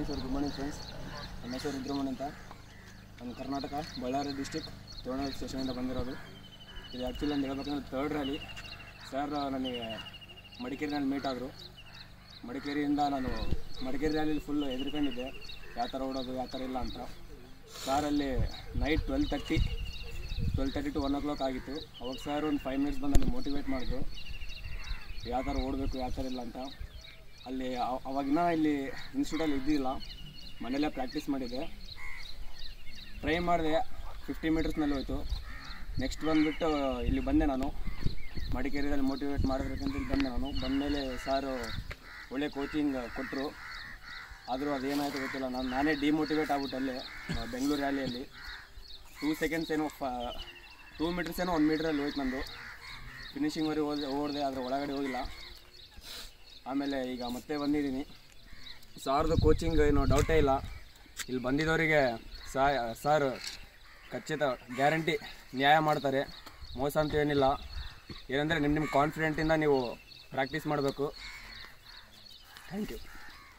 sir good morning friends ನನ್ನ ಹೆಸರು ರುದ್ರಮಣಿ ಅಂತ ನಾನು ಕರ್ನಾಟಕ ಬಳ್ಳಾರಿ ಡಿಸ್ಟಿಕ್ ತೋರಣಾಳ ಸ್ಟೇಷನಿಂದ ಬಂದಿರೋದು ಇದು ಆ್ಯಕ್ಚುಲಿ ಅಂತ ಹೇಳ್ಬೇಕಂದ್ರೆ ಥರ್ಡ್ ರ್ಯಾಲಿ ಸರ್ ನನಗೆ ಮಡಿಕೇರಿನಲ್ಲಿ ಮೀಟ್ ಆದರು ಮಡಿಕೇರಿಯಿಂದ ನಾನು ಮಡಿಕೇರಿ ರ್ಯಾಲಿಲಿ ಫುಲ್ ಹೆದರ್ಕೊಂಡಿದ್ದೆ ಯಾವ ಥರ ಓಡೋದು ಯಾವ ಥರ ಇಲ್ಲ ಅಂತ ಸರ್ ಅಲ್ಲಿ night twelve thirty twelve thirty to one o'clock ಆಗಿತ್ತು ಅವಾಗ ಸರ್ ಒಂದು ಫೈವ್ ಮಿನಿಟ್ಸ್ ಬಂದು ನನಗೆ ಮೋಟಿವೇಟ್ ಮಾಡಿದ್ರು ಯಾವ ಥರ ಓಡಬೇಕು ಯಾವ ಥರ ಇಲ್ಲ ಅಂತ ಅಲ್ಲಿ ಅವ- ಅವಾಗಿನ ಇಲ್ಲಿ ಇನ್ಸ್ಟಿಟ್ಯೂಟಲ್ಲಿ ಇದ್ದಿಲ್ಲ ಮನೆಯಲ್ಲೇ ಪ್ರಾಕ್ಟೀಸ್ ಮಾಡಿದ್ದೆ ಟ್ರೈ ಮಾಡಿದೆ ಫಿಫ್ಟಿ ಮೀಟರ್ಸ್ನಲ್ಲಿ ಹೋಯ್ತು ನೆಕ್ಸ್ಟ್ ಬಂದುಬಿಟ್ಟು ಇಲ್ಲಿ ಬಂದೆ ನಾನು ಮಡಿಕೇರಿಯಲ್ಲಿ ಮೋಟಿವೇಟ್ ಮಾಡಬೇಕಂತ ಇಲ್ಲಿ ಬಂದೆ ನಾನು ಬಂದಮೇಲೆ ಸಾರು ಒಳ್ಳೆ ಕೋಚಿಂಗ್ ಕೊಟ್ಟರು ಆದರೂ ಅದೇನಾಯಿತು ಗೊತ್ತಿಲ್ಲ ನಾನು ನಾನೇ ಡಿಮೋಟಿವೇಟ್ ಆಗ್ಬಿಟ್ಟು ಅಲ್ಲೇ ಆ, ಬೆಂಗಳೂರು ರ್ಯಾಲಿಯಲ್ಲಿ ಟೂ ಸೆಕೆಂಡ್ಸ್ ಏನೋ ಫ ಟೂ ಮೀಟರ್ಸ್ ಏನೋ ಒನ್ ಮೀಟ್ರಲ್ಲಿ ಹೋಯ್ತು ನಂದು ಫಿನಿಷಿಂಗ್ವರೆಗೆ ಹೋದೆ ಓಡಿದೆ ಅದರ ಒಳಗಡೆ ಹೋಗಿಲ್ಲ ಆಮೇಲೆ ಈಗ ಮತ್ತೆ ಬಂದಿದ್ದೀನಿ ಸಾರ್ದು ಕೋಚಿಂಗ್ ಏನು ಡೌಟೇ ಇಲ್ಲ ಇಲ್ಲಿ ಬಂದಿದ್ದವರಿಗೆ ಸಾ ಸರ್ ಖಚಿತ ಗ್ಯಾರಂಟಿ ನ್ಯಾಯ ಮಾಡ್ತಾರೆ ಮೋಸ ಅಂತ ಏನಿಲ್ಲ ಏನಂದರೆ ನಿಮ್ಮ ನಿಮ್ಮ ಕಾನ್ಫಿಡೆಂಟಿಂದ ನೀವು ಪ್ರಾಕ್ಟೀಸ್ ಮಾಡಬೇಕು ಥ್ಯಾಂಕ್ ಯು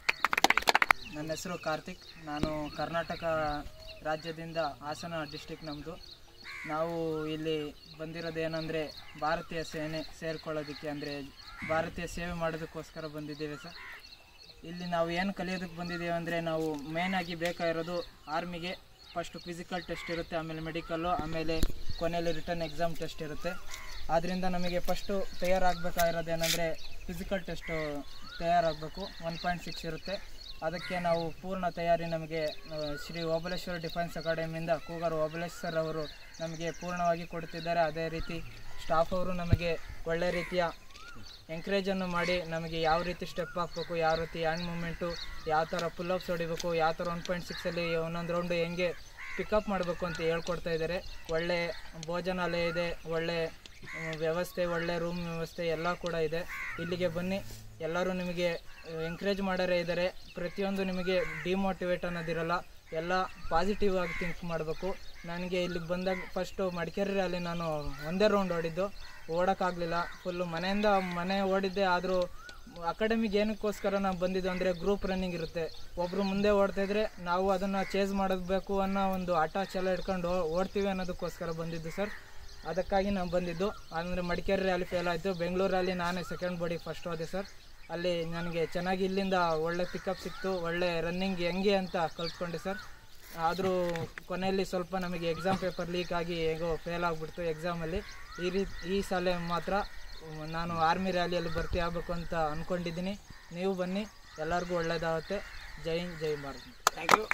ನನ್ನ ಹೆಸರು ಕಾರ್ತಿಕ್ ನಾನು ಕರ್ನಾಟಕ ರಾಜ್ಯದಿಂದ ಹಾಸನ ಡಿಸ್ಟಿಕ್ ನಮ್ಮದು ನಾವು ಇಲ್ಲಿ ಬಂದಿರೋದು ಏನಂದರೆ ಭಾರತೀಯ ಸೇನೆ ಸೇರ್ಕೊಳ್ಳೋದಕ್ಕೆ ಅಂದರೆ ಭಾರತೀಯ ಸೇವೆ ಮಾಡೋದಕ್ಕೋಸ್ಕರ ಬಂದಿದ್ದೇವೆ ಸರ್ ಇಲ್ಲಿ ನಾವು ಏನು ಕಲಿಯೋದಕ್ಕೆ ಬಂದಿದ್ದೇವೆ ಅಂದರೆ ನಾವು ಮೇಯ್ನಾಗಿ ಬೇಕಾಗಿರೋದು ಆರ್ಮಿಗೆ ಫಸ್ಟು ಫಿಸಿಕಲ್ ಟೆಸ್ಟ್ ಇರುತ್ತೆ ಆಮೇಲೆ ಮೆಡಿಕಲ್ಲು ಆಮೇಲೆ ಕೊನೆಯಲ್ಲಿ ರಿಟರ್ನ್ ಎಕ್ಸಾಮ್ ಟೆಸ್ಟ್ ಇರುತ್ತೆ ಆದ್ದರಿಂದ ನಮಗೆ ಫಸ್ಟು ತಯಾರಾಗಬೇಕಾಗಿರೋದು ಏನಂದರೆ ಫಿಸಿಕಲ್ ಟೆಸ್ಟು ತಯಾರಾಗಬೇಕು ಒನ್ ಪಾಯಿಂಟ್ ಸಿಕ್ಸ್ ಇರುತ್ತೆ ಅದಕ್ಕೆ ನಾವು ಪೂರ್ಣ ತಯಾರಿ ನಮಗೆ ಆ, ಶ್ರೀ ಓಬಳೇಶ್ವರ ಡಿಫೆನ್ಸ್ ಅಕಾಡೆಮಿಯಿಂದ ಕೂಗರು ಓಬಳೇಶ್ವರ್ ಅವರು ನಮಗೆ ಪೂರ್ಣವಾಗಿ ಕೊಡ್ತಿದ್ದಾರೆ ಅದೇ ರೀತಿ ಸ್ಟಾಫ್ ಅವರು ನಮಗೆ ಒಳ್ಳೆ ರೀತಿಯ ಎಂಕರೇಜನ್ನು ಮಾಡಿ ನಮಗೆ ಯಾವ ರೀತಿ ಸ್ಟೆಪ್ ಹಾಕಬೇಕು ಯಾವ ರೀತಿ ಹ್ಯಾಂಡ್ ಮೂಮೆಂಟು ಯಾವ ಥರ ಪುಲ್ಲಪ್ಸ್ ಹೊಡಿಬೇಕು ಯಾವ ಥರ ಒನ್ ಪಾಯಿಂಟ್ ಸಿಕ್ಸಲ್ಲಿ ಒಂದೊಂದು ರೌಂಡು ಹೆಂಗೆ ಪಿಕಪ್ ಮಾಡಬೇಕು ಅಂತ ಹೇಳ್ಕೊಡ್ತಾ ಇದ್ದಾರೆ ಒಳ್ಳೆ ಭೋಜನಾಲಯ ಇದೆ ಒಳ್ಳೆ ಮ್, ವ್ಯವಸ್ಥೆ ಒಳ್ಳೆ ರೂಮ್ ವ್ಯವಸ್ಥೆ ಎಲ್ಲ ಕೂಡ ಇದೆ ಇಲ್ಲಿಗೆ ಬನ್ನಿ ಎಲ್ಲರೂ ನಿಮಗೆ ಎಂಕರೇಜ್ ಮಾಡರೇ ಇದ್ದಾರೆ ಪ್ರತಿಯೊಂದು ನಿಮಗೆ ಡಿಮೋಟಿವೇಟ್ ಅನ್ನೋದಿರಲ್ಲ ಎಲ್ಲ ಪಾಸಿಟಿವ್ ಆಗಿ ಥಿಂಕ್ ಮಾಡಬೇಕು ನನಗೆ ಇಲ್ಲಿಗೆ ಬಂದಾಗ ಫಸ್ಟು ಮಡಿಕೇರಿ ರ್ಯಾಲಿ ನಾನು ಒಂದೇ ರೌಂಡ್ ಓಡಿದ್ದು ಓಡೋಕ್ಕಾಗಲಿಲ್ಲ ಫುಲ್ಲು ಮನೆಯಿಂದ ಮನೆ ಓಡಿದ್ದೆ ಆದರೂ ಅಕಾಡೆಮಿಗೆ ಏನಕ್ಕೋಸ್ಕರ ನಾವು ಬಂದಿದ್ದು ಅಂದರೆ ಗ್ರೂಪ್ ರನ್ನಿಂಗ್ ಇರುತ್ತೆ ಒಬ್ಬರು ಮುಂದೆ ಓಡ್ತಾ ಇದ್ರೆ ನಾವು ಅದನ್ನು ಚೇಸ್ ಮಾಡಬೇಕು ಅನ್ನೋ ಒಂದು ಆಟ ಛಲ ಇಟ್ಕೊಂಡು ಓ- ಓಡ್ತೀವಿ ಅನ್ನೋದಕ್ಕೋಸ್ಕರ ಬಂದಿದ್ದು ಸರ್ ಅದಕ್ಕಾಗಿ ನಾವು ಬಂದಿದ್ದು ಅಂದರೆ ಮಡಿಕೇರಿ ರ್ಯಾಲಿ ಫೇಲ್ ಆಯಿತು ಬೆಂಗಳೂರು ರ್ಯಾಲಿ ನಾನೇ ಸೆಕೆಂಡ್ ಬಾಡಿ ಫಸ್ಟ್ ಹೋದೆ ಸರ್ ಅಲ್ಲಿ ನನಗೆ ಚೆನ್ನಾಗಿ ಇಲ್ಲಿಂದ ಒಳ್ಳೆ ಪಿಕಪ್ ಸಿಕ್ತು ಒಳ್ಳೆ ರನ್ನಿಂಗ್ ಹೆಂಗೆ ಅಂತ ಕಲ್ತ್ಕೊಂಡೆ ಸರ್ ಆದರೂ ಕೊನೆಯಲ್ಲಿ ಸ್ವಲ್ಪ ನಮಗೆ ಎಕ್ಸಾಮ್ ಪೇಪರ್ ಲೀಕ್ ಆಗಿ ಹೇಗೋ ಫೇಲ್ ಆಗಿಬಿಡ್ತು ಎಕ್ಸಾಮಲ್ಲಿ ಈ ರೀತಿ ಈ ಸಲ ಮಾತ್ರ ಉಮ್, ನಾನು ಆರ್ಮಿ ರ್ಯಾಲಿಯಲ್ಲಿ ಭರ್ತಿ ಆಗಬೇಕು ಅಂತ ಅಂದ್ಕೊಂಡಿದ್ದೀನಿ ನೀವು ಬನ್ನಿ ಎಲ್ಲರಿಗೂ ಒಳ್ಳೆಯದಾಗುತ್ತೆ ಜೈ ಹಿಂದ್ ಜೈ ಭಾರತ್ ಥ್ಯಾಂಕ್ ಯು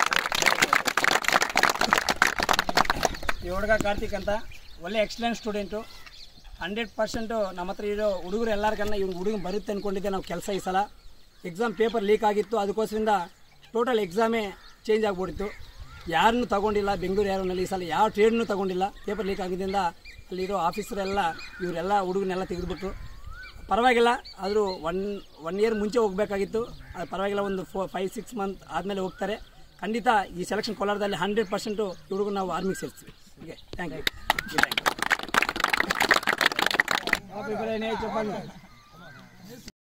ಈ ಹುಡುಗ ಕಾರ್ತಿಕ್ ಅಂತ ಒಳ್ಳೆ ಎಕ್ಸಲೆಂಟ್ ಸ್ಟೂಡೆಂಟು ಹಂಡ್ರೆಡ್ ಪರ್ಸೆಂಟು ನಮ್ಮ ಹತ್ರ ಇರೋ ಹುಡುಗರು ಎಲ್ಲರಿಗನ್ನ ಇವ್ನು ಹುಡುಗ ಬರುತ್ತೆ ಅಂದ್ಕೊಂಡಿದ್ದೆ ನಾವು ಕೆಲಸ ಈ ಸಲ ಎಕ್ಸಾಮ್ ಪೇಪರ್ ಲೀಕ್ ಆಗಿತ್ತು ಅದಕ್ಕೋಸ್ಕರಿಂದ ಟೋಟಲ್ ಎಕ್ಸಾಮೇ ಚೇಂಜ್ ಆಗಿಬಿಡ್ತು ಯಾರನ್ನೂ ತಗೊಂಡಿಲ್ಲ ಬೆಂಗಳೂರು ಯಾರನ್ನಲ್ಲಿ ಈ ಸಲ ಯಾವ ಟ್ರೇಡ್ನೂ ತಗೊಂಡಿಲ್ಲ ಪೇಪರ್ ಲೀಕ್ ಆಗಿದ್ದರಿಂದ ಅಲ್ಲಿರೋ ಆಫೀಸರೆಲ್ಲ ಇವರೆಲ್ಲ ಹುಡುಗನೆಲ್ಲ ತೆಗೆದುಬಿಟ್ರು ಪರವಾಗಿಲ್ಲ ಆದರೂ ಒನ್ ಒನ್ ಇಯರ್ ಮುಂಚೆ ಹೋಗಬೇಕಾಗಿತ್ತು ಅದು ಪರವಾಗಿಲ್ಲ ಒಂದು ಫೋ ಫೈವ್ ಸಿಕ್ಸ್ ಮಂತ್ ಆದಮೇಲೆ ಹೋಗ್ತಾರೆ ಖಂಡಿತ ಈ ಸೆಲೆಕ್ಷನ್ ಕೋಲಾರದಲ್ಲಿ ಹಂಡ್ರೆಡ್ ಪರ್ಸೆಂಟು ಹುಡುಗ ನಾವು ಆರ್ಮಿಗೆ ಸೇರಿಸ್ತೀವಿ okay thank you thank you